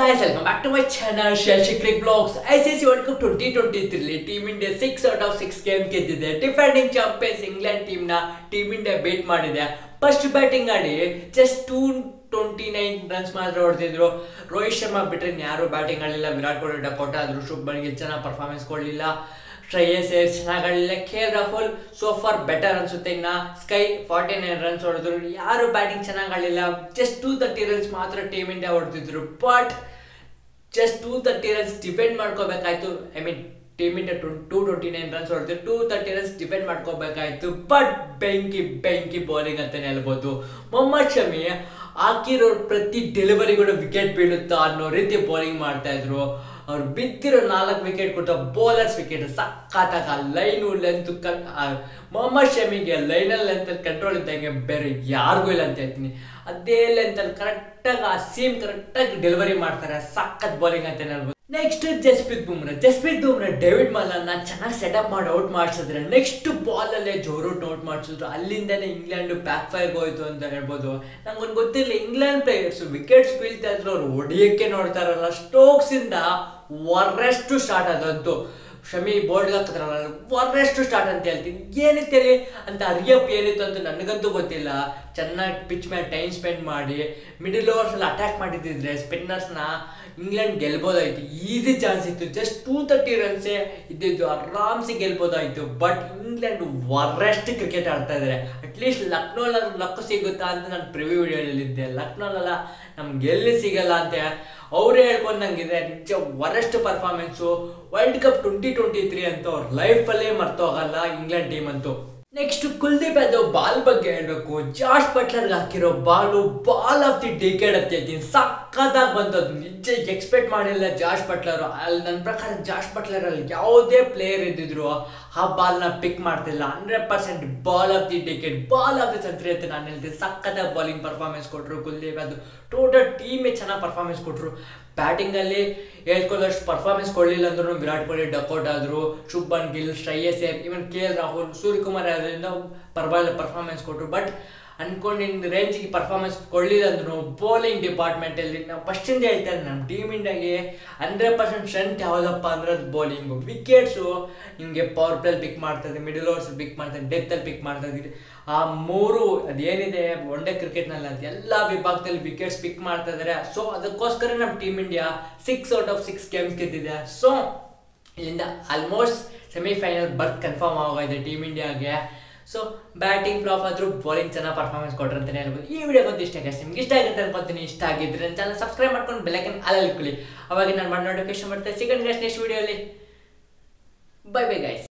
Guys, welcome back to my channel Shashi Crick Vlogs. ICC World Cup 2023 team India six out of six game ಗೆದ್ದಿದೆ defending champions England team ನ team India beat ಮಾಡಿದೆ first batting ಆಡಿ just two twenty nine runs ಮಾತ್ರ ಹೊಡೆದಿದ್ರು ರೋಹಿತ್ ಶರ್ಮಾ ಬಿಟ್ರೆ ಯಾರು batting ಆಡಲಿಲ್ಲ Virat Kohli duck out ಆದ್ರು ಶುಭ್ಮನ್ ಗಿಲ್ ಚೆನ್ನಾಗಿ ಪರ್ಫಾರ್ಮೆನ್ಸ್ ಕೊಡಲಿಲ್ಲ ಶ್ರೇಯಸ್ ಅಯ್ಯರ್ ಚೆನ್ನಾಗಿ ಆಡಲಿಲ್ಲ K L Rahul so far better ಅನ್ಸುತ್ತೆ ಇನ್ನ ಸ್ಕೈ ಫಾರ್ಟಿ ನೈನ್ ರನ್ಸ್ ಹೊಡೆದ್ರು ಯಾರು ಬ್ಯಾಟಿಂಗ್ ಚೆನ್ನಾಗಿ ಆಡಲಿಲ್ಲ ಜಸ್ಟ್ ಟೂ ತರ್ಟಿ ರನ್ಸ್ ಮಾತ್ರ ಟೀಮ್ ಇಂಡಿಯಾ ಹೊಡೆದಿದ್ರು but just two thirty runs defend ಮಾಡ್ಕೋಬೇಕಾಯ್ತು I mean team India to two twenty nine runs ಹೊಡೆದು ಟೂ ತರ್ಟಿ ರನ್ಸ್ ಡಿಫೆಂಡ್ ಮಾಡ್ಕೋಬೇಕಾಯ್ತು ಬಟ್ ಬೆಂಕಿ ಬೆಂಕಿ ಬೌಲಿಂಗ್ ಅಂತಾನೆ ಹೇಳ್ಬೋದು ಮೊಹಮ್ಮದ್ ಶಮಿ ಹಾಕಿರೋ ಪ್ರತಿ ಡೆಲಿವರಿ ಕೂಡ ವಿಕೆಟ್ ಬೀಳುತ್ತಾ ಅನ್ನೋ ರೀತಿ ಬೌಲಿಂಗ್ ಮಾಡ್ತಾ ಇದ್ರು ಅವ್ರು ಬಿದ್ದಿರೋ ನಾಲ್ಕು ವಿಕೆಟ್ ಕೊಟ್ಟ ಬೌಲರ್ಸ್ ವಿಕೆಟ್ ಸಕ್ಕತ್ತಾಗ ಲೈನು ಲೆಂತ್ ಕನ್ ಮೊಹಮ್ಮದ್ ಶಮಿಗೆ ಲೈನಲ್ಲಿ ಲೆಂತಲ್ಲಿ ಕಂಟ್ರೋಲ್ ಇದ್ದಂಗೆ ಬೇರೆ ಯಾರಿಗೂ ಇಲ್ಲ ಅಂತ ಹೇಳ್ತೀನಿ ಅದೇ ಲೆಂತಲ್ಲಿ ಕರೆಕ್ಟಾಗಿ ಆ ಸೀಮ್ ಕರೆಕ್ಟಾಗಿ ಡೆಲಿವರಿ ಮಾಡ್ತಾರೆ ಸಖತ್ ಬೌಲಿಂಗ್ ಅಂತ ಹೇಳ್ಬೋದು ನೆಕ್ಸ್ಟ್ ಜಸ್ಪ್ರೀತ್ ಬುಮ್ರಾ ಜಸ್ಪ್ರೀತ್ ಬುಮ್ರಾ ಡೇವಿಡ್ ಮಲನ್ನ ಚೆನ್ನಾಗಿ ಸೆಟಪ್ ಮಾಡಿ ಔಟ್ ಮಾಡಿಸಿದ್ರೆ ನೆಕ್ಸ್ಟ್ ಬಾಲಲ್ಲೇ ಜೋರೂಟ್ ಔಟ್ ಮಾಡಿಸಿದ್ರು ಅಲ್ಲಿಂದನೇ ಇಂಗ್ಲೆಂಡ್ ಬ್ಯಾಕ್ ಫೈರ್ಗೆ ಹೋಯ್ತು ಅಂತ ಹೇಳ್ಬೋದು ನಂಗೊಂದು ಗೊತ್ತಿರಲಿಲ್ಲ ಇಂಗ್ಲೆಂಡ್ ಪ್ಲೇಯರ್ಸ್ ವಿಕೆಟ್ಸ್ ಬೀಳ್ತಾ ಇದ್ರು ಅವ್ರು ಹೊಡಿಯೋಕ್ಕೆ ನೋಡ್ತಾರಲ್ಲ ಸ್ಟೋಕ್ಸಿಂದ ವರೆಷ್ಟು ಸ್ಟಾರ್ಟ್ ಆದಂತು ಶಮಿ ಬೋರ್ಡ್ಗೆ ಹಾಕಿದ್ರಲ್ಲ ವರೆಷ್ಟು ಸ್ಟಾರ್ಟ್ ಅಂತ ಹೇಳ್ತೀನಿ ಏನಿತ್ತು ಹೇಳಿ ಅಂತ ಅರಿಯಪ್ ಏನಿತ್ತು ಅಂತ ನನಗಂತೂ ಗೊತ್ತಿಲ್ಲ ಚೆನ್ನಾಗಿ ಪಿಚ್ ಮೇಲೆ ಟೈಮ್ ಸ್ಪೆಂಡ್ ಮಾಡಿ ಮಿಡಲ್ ಓವರ್ಸಲ್ಲಿ ಅಟ್ಯಾಕ್ ಮಾಡಿದ್ದಿದ್ರೆ ಸ್ಪಿನ್ನರ್ಸ್ನ ಇಂಗ್ಲೆಂಡ್ ಗೆಲ್ಬೋದಾಯ್ತು ಈಸಿ ಚಾನ್ಸ್ ಇತ್ತು ಜಸ್ಟ್ ಟೂ ತರ್ಟಿ ರನ್ಸೇ ಇದ್ದಿದ್ದು ಆರಾಮ್ಸೆ ಗೆಲ್ಬೋದಾಯ್ತು ಬಟ್ ಇಂಗ್ಲೆಂಡ್ ವರೆಸ್ಟ್ ಕ್ರಿಕೆಟ್ ಆಡ್ತಾ ಇದ್ದಾರೆ ಅಟ್ಲೀಸ್ಟ್ ಲಕ್ನೋಲ್ ಲಕ್ ಸಿಗುತ್ತಾ ಅಂತ ನಾನು ಪ್ರಿವ್ಯೂ ವಿಡಿಯೋದಲ್ಲಿದ್ದೆ ಲಕ್ನೋಲೆಲ್ಲ ನಮ್ಗೆ ಎಲ್ಲಿ ಸಿಗಲ್ಲ ಅಂತ ಅವರೇ ಹೇಳ್ಕೊಂಡಂಗಿದೆ ನಿಜ worst performance World Cup twenty twenty three ಅಂತೂ ಅವ್ರ ಲೈಫಲ್ಲೇ ಮರ್ತೋಗಲ್ಲ ಇಂಗ್ಲೆಂಡ್ ಟೀಮ್ ಅಂತೂ ನೆಕ್ಸ್ಟ್ ಕುಲ್ದೀಪ್ ಯಾದವ್ ಬಾಲ್ ಬಗ್ಗೆ ಹೇಳ್ಬೇಕು ಜಾರ್ಜ್ ಬಟ್ಲರ್ಗೆ ಹಾಕಿರೋ ball ball of the decade ಅಂತ ಹೇಳ್ತೀನಿ ಸಕ್ಕದಾಗಿ ಬಂದದ್ದು ನಿಜ ಎಕ್ಸ್ಪೆಕ್ಟ್ ಮಾಡಿಲ್ಲ ಜಾರ್ಜ್ ಬಟ್ಲರ್ ಅಲ್ಲಿ ನನ್ನ ಪ್ರಕಾರ ಜಾರ್ಜ್ ಬಟ್ಲರ್ ಅಲ್ಲಿ ಯಾವುದೇ ಪ್ಲೇಯರ್ ಇದ್ದಿದ್ರು ಆ ಬಾಲ್ನ ಪಿಕ್ ಮಾಡ್ತಿಲ್ಲ hundred percent ball of the decade ball of the century ಅಂತ ನಾನು ಹೇಳ್ತೀನಿ ಸಕ್ಕದಾಗಿ ಬಾಲಿಂಗ್ ಪರ್ಫಾರ್ಮೆನ್ಸ್ ಕೊಟ್ಟರು ಕುಲ್ದೀಪ್ ಯಾದವ್ ಟೋಟಲ್ ಟೀಮೇ ಚೆನ್ನಾಗಿ ಪರ್ಫಾರ್ಮೆನ್ಸ್ ಕೊಟ್ಟರು ಬ್ಯಾಟಿಂಗಲ್ಲಿ ಹೇಳ್ಕೊಳ್ಳೋಷ್ಟು ಪರ್ಫಾರ್ಮೆನ್ಸ್ ಕೊಡಲಿಲ್ಲ ಅಂದ್ರೂ ವಿರಾಟ್ ಕೊಹ್ಲಿ ಡಕೌಟ್ ಆದರು Shubman Gill Shreyas Iyer even K L Rahul Suryakumar ಯಾದವಿಂದ ಪರವಾಗಿಲ್ಲ ಪರ್ಫಾರ್ಮೆನ್ಸ್ ಕೊಟ್ಟರು ಬಟ್ ಅನ್ಕೊಂಡಿನ ರೇಂಜಿಗೆ ಪರ್ಫಾರ್ಮೆನ್ಸ್ ಕೊಡಲಿಲ್ಲ ಅಂದ್ರು ಬೌಲಿಂಗ್ ಡಿಪಾರ್ಟ್ಮೆಂಟಲ್ಲಿ ನಾವು ಫಸ್ಟಿಂದ ಹೇಳ್ತಾ ಇದ್ದೀನಿ ನಮ್ಮ ಟೀಮ್ ಇಂಡಿಯಾಗೆ ಹಂಡ್ರೆಡ್ ಪರ್ಸೆಂಟ್ ಸ್ಟ್ರೆಂತ್ ಯಾವುದಪ್ಪ ಅಂದ್ರೆ ಅದು ಬೌಲಿಂಗು ವಿಕೆಟ್ಸು ನಿಮಗೆ ಪವರ್ ಪ್ಲೇಲ್ ಪಿಕ್ ಮಾಡ್ತದೆ ಮಿಡಲ್ ಓವರ್ಸ್ ಪಿಕ್ ಮಾಡ್ತದೆ ಡೆತ್ತಲ್ಲಿ ಪಿಕ್ ಮಾಡ್ತಾ ಇದ್ದೀರಿ ಆ ಮೂರು ಅದೇನಿದೆ ಒನ್ ಡೇ ಕ್ರಿಕೆಟ್ನಲ್ಲಿ ಅಂತ ಎಲ್ಲ ವಿಭಾಗದಲ್ಲಿ ವಿಕೆಟ್ಸ್ ಪಿಕ್ ಮಾಡ್ತಾ ಇದ್ದಾರೆ ಸೊ ಅದಕ್ಕೋಸ್ಕರ ನಮ್ಮ team India six out of six games ಗೆದ್ದಿದೆ ಸೊ ಇಲ್ಲಿಂದ ಆಲ್ಮೋಸ್ಟ್ ಸೆಮಿಫೈನಲ್ ಬರ್ತ್ ಕನ್ಫರ್ಮ್ ಆಗೋಗಿದೆ ಟೀಮ್ ಇಂಡಿಯಾಗೆ ಸೊ ಬ್ಯಾಟಿಂಗ್ ಫ್ಲಾಪ್ ಆದರೂ ಬೌಲಿಂಗ್ ಚೆನ್ನಾಗಿ ಪರ್ಫಾರ್ಮೆನ್ಸ್ ಕೊಟ್ರು ಅಂತಲೇ ಹೇಳ್ಬೋದು ಈ ವಿಡಿಯೋ ಬಂದು ಇಷ್ಟ ಆಗಿದೆ ನಿಮ್ಗೆ ಇಷ್ಟ ಆಗುತ್ತೆ ಅನ್ಕೊತೀನಿ ಇಷ್ಟ ಆಗಿದ್ರೆ ನನ್ನ ಚಾನಲ್ ಸಬ್ಸ್ಕ್ರೈಬ್ ಮಾಡ್ಕೊಂಡು ಬೆಲ್ಲೈಕನ್ ಅಲ್ಲಿ ಇಟ್ಕೊಳ್ಳಿ ಅವಾಗ ನಾನು ಮಾಡಿ ನೋಟಿಫಿಕೇಶನ್ ಮಾಡ್ತೇನೆ ಸಿಗೋಣ ನೆಕ್ಸ್ಟ್ ವಿಡಿಯೋಲಿ ಬೈ ಬೈ ಗೈಸ್